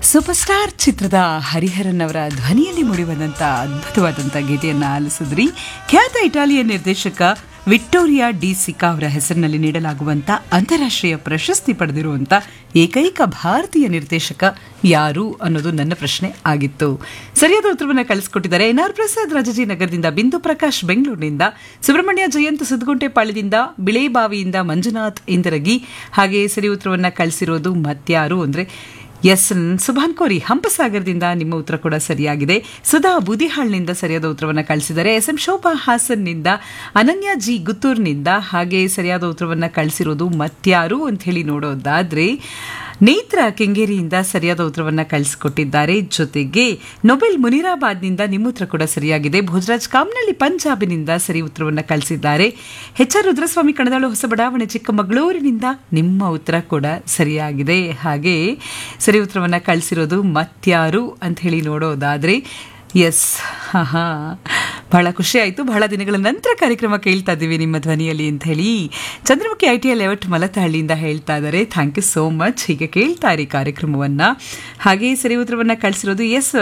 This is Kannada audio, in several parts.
ಸೂಪರ್ ಸ್ಟಾರ್ ಚಿತ್ರದ ಹರಿಹರನ್ ಅವರ ಧ್ವನಿಯಲ್ಲಿ ಮೂಡಿಬಂದಂಥ ಅದ್ಭುತವಾದಂಥ ಗೀತೆಯನ್ನು ಆಲಿಸಿದ್ರಿ ಖ್ಯಾತ ಇಟಾಲಿಯನ್ ನಿರ್ದೇಶಕ ವಿಕ್ಟೋರಿಯಾ ಡಿ ಸಿಕಾ ಅವರ ಹೆಸರಿನಲ್ಲಿ ನೀಡಲಾಗುವಂಥ ಅಂತಾರಾಷ್ಟ್ರೀಯ ಪ್ರಶಸ್ತಿ ಪಡೆದಿರುವಂಥ ಏಕೈಕ ಭಾರತೀಯ ನಿರ್ದೇಶಕ ಯಾರು ಅನ್ನೋದು ನನ್ನ ಪ್ರಶ್ನೆ ಆಗಿತ್ತು ಸರಿಯಾದ ಉತ್ತರವನ್ನು ಕಳಿಸ್ಕೊಟ್ಟಿದ್ದಾರೆ ಎನ್ ಆರ್ ಪ್ರಸಾದ್ ರಾಜಾಜಿನಗರದಿಂದ ಬಿಂದು ಪ್ರಕಾಶ್ ಬೆಂಗಳೂರಿನಿಂದ ಸುಬ್ರಹ್ಮಣ್ಯ ಜಯಂತ್ ಸುದ್ಗುಂಟೆಪಾಳ್ಯದಿಂದ ಬಿಳೇಬಾವಿಯಿಂದ ಮಂಜುನಾಥ್ ಇಂದರಗಿ ಹಾಗೆ ಸರಿ ಉತ್ತರವನ್ನು ಕಳಿಸಿರೋದು ಮತ್ಯಾರು ಅಂದರೆ ಎಸ್ ಸುಭಾನ್ ಕೋರಿ ಹಂಪಸಾಗರದಿಂದ ನಿಮ್ಮ ಉತ್ತರ ಕೂಡ ಸರಿಯಾಗಿದೆ ಸುಧಾ ಬೂದಿಹಾಳ್ನಿಂದ ಸರಿಯಾದ ಉತ್ತರವನ್ನು ಕಳಿಸಿದ್ದಾರೆ ಎಸ್ ಎಂ ಶೋಭಾ ಹಾಸನ್ನಿಂದ ಅನನ್ಯ ಜಿ ಗುತ್ತೂರ್ನಿಂದ ಹಾಗೆ ಸರಿಯಾದ ಉತ್ತರವನ್ನು ಕಳಿಸಿರೋದು ಮತ್ಯಾರು ಅಂತ ಹೇಳಿ ನೋಡೋದಾದ್ರೆ ನೇತ್ರ ಕೆಂಗೇರಿಯಿಂದ ಸರಿಯಾದ ಉತ್ತರವನ್ನು ಕಳಿಸಿಕೊಟ್ಟಿದ್ದಾರೆ ಜೊತೆಗೆ ನೊಬೆಲ್ ಮುನಿರಾಬಾದ್ನಿಂದ ನಿಮ್ಮ ಉತ್ತರ ಕೂಡ ಸರಿಯಾಗಿದೆ ಭೋಜರಾಜ್ ಕಾಮನಹಳ್ಳಿ ಪಂಜಾಬಿನಿಂದ ಸರಿ ಉತ್ತರವನ್ನು ಕಳಿಸಿದ್ದಾರೆ ಎಚ್ ಆರ್ ರುದ್ರಸ್ವಾಮಿ ಕಣದಾಳು ಹೊಸ ಬಡಾವಣೆ ಚಿಕ್ಕಮಗಳೂರಿನಿಂದ ನಿಮ್ಮ ಉತ್ತರ ಕೂಡ ಸರಿಯಾಗಿದೆ ಹಾಗೆ ಸರಿ ಉತ್ತರವನ್ನು ಕಳಿಸಿರೋದು ಮತ್ಯಾರು ಅಂತ ಹೇಳಿ ನೋಡೋದಾದ್ರೆ ಎಸ್ ಹಾ ಹಾ ಬಹಳ ಖುಷಿ ಆಯಿತು ಬಹಳ ದಿನಗಳ ನಂತರ ಕಾರ್ಯಕ್ರಮ ಕೇಳ್ತಾ ಇದ್ದೀವಿ ನಿಮ್ಮ ಧ್ವನಿಯಲ್ಲಿ ಅಂತ ಹೇಳಿ Chandramukhi I T L layout ಮಲತಹಳ್ಳಿಯಿಂದ ಹೇಳ್ತಾ ಇದ್ದಾರೆ ಥ್ಯಾಂಕ್ ಯು ಸೋ ಮಚ್ ಹೀಗೆ ಕೇಳ್ತಾ ಇರಿ ಕಾರ್ಯಕ್ರಮವನ್ನು ಹಾಗೆ ಸರಿ ಉತ್ತರವನ್ನು ಕಳಿಸಿರೋದು ಎಸ್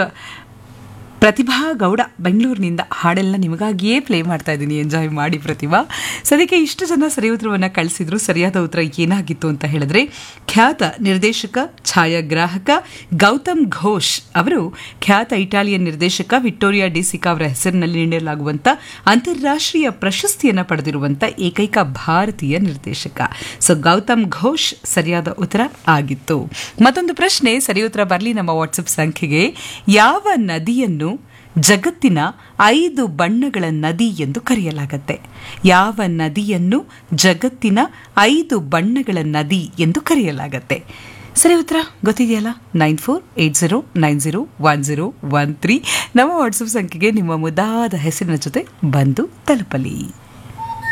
ಪ್ರತಿಭಾ ಗೌಡ ಬೆಂಗಳೂರಿನಿಂದ ಹಾಡೆಲ್ಲ ನಿಮಗಾಗಿಯೇ ಪ್ಲೇ ಮಾಡ್ತಾ ಇದ್ದೀನಿ ಎಂಜಾಯ್ ಮಾಡಿ ಪ್ರತಿಭಾ ಸದ್ಯಕ್ಕೆ ಇಷ್ಟು ಜನ ಸರಿ ಉತ್ತರವನ್ನು ಕಳಿಸಿದ್ರು ಸರಿಯಾದ ಉತ್ತರ ಏನಾಗಿತ್ತು ಅಂತ ಹೇಳಿದ್ರೆ ಖ್ಯಾತ ನಿರ್ದೇಶಕ ಛಾಯಾಗ್ರಾಹಕ ಗೌತಮ್ ಘೋಷ್ ಅವರು ಖ್ಯಾತ ಇಟಾಲಿಯನ್ ನಿರ್ದೇಶಕ ವಿಕ್ಟೋರಿಯಾ ಡಿ ಸಿಕಾ ಅವರ ಹೆಸರಿನಲ್ಲಿ ನೀಡಲಾಗುವಂಥ ಅಂತಾರಾಷ್ಟ್ರೀಯ ಪ್ರಶಸ್ತಿಯನ್ನು ಪಡೆದಿರುವಂಥ ಏಕೈಕ ಭಾರತೀಯ ನಿರ್ದೇಶಕ ಸೊ ಗೌತಮ್ ಘೋಷ್ ಸರಿಯಾದ ಉತ್ತರ ಆಗಿತ್ತು ಮತ್ತೊಂದು ಪ್ರಶ್ನೆ ಸರಿ ಉತ್ತರ ಬರಲಿ ನಮ್ಮ ವಾಟ್ಸಪ್ ಸಂಖ್ಯೆಗೆ ಯಾವ ನದಿಯನ್ನು ಜಗತ್ತಿನ ಐದು ಬಣ್ಣಗಳ ನದಿ ಎಂದು ಕರೆಯಲಾಗತ್ತೆ ಯಾವ ನದಿಯನ್ನು ಜಗತ್ತಿನ ಐದು ಬಣ್ಣಗಳ ನದಿ ಎಂದು ಕರೆಯಲಾಗತ್ತೆ ಸರಿ ಉತ್ತರ ಗೊತ್ತಿದೆಯಲ್ಲ nine four eight zero nine zero one zero one three ನಮ್ಮ ವಾಟ್ಸಪ್ ಸಂಖ್ಯೆಗೆ ನಿಮ್ಮ ಮುದಾದ ಹೆಸರಿನ ಜೊತೆ ಬಂದು ತಲುಪಲಿ